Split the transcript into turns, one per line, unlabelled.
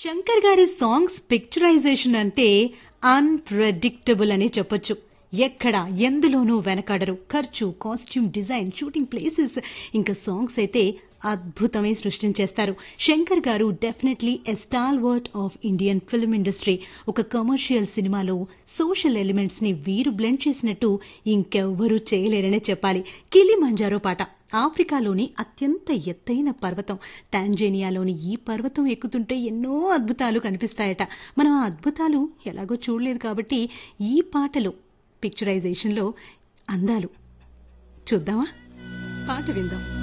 శంకర్ గారి songs picturisation అంటే unpredictable అని చెప్పొచ్చు ఎక్కడ ఎందులోనూ వెనకాడరు ఖర్చు కాస్ట్యూమ్ డిజైన్ షూటింగ్ ప్లేసెస్ ఇంకా సాంగ్స్ అయితే అద్భుతమే సృష్టించేస్తారు Shankar garu definitely a stalwart of Indian film industry ఒక కమర్షియల్ సినిమాలో సోషల్ ఎలిమెంట్స్ ని వీరు బ్లెండ్ చేసినట్టు ఇంకెవ్వరూ చేయలేరనే చెప్పాలి కిలి మంజారో పాట ఆఫ్రికాలోని అత్యంత ఎత్తైన పర్వతం టాంజేనియాలోని ఈ పర్వతం ఎక్కుతుంటే ఎన్నో అద్భుతాలు కనిపిస్తాయట మనం ఆ అద్భుతాలు ఎలాగో చూడలేదు కాబట్టి ఈ పాటలో పిక్చరైజేషన్లో అందాలు చూద్దామా పాట విందాం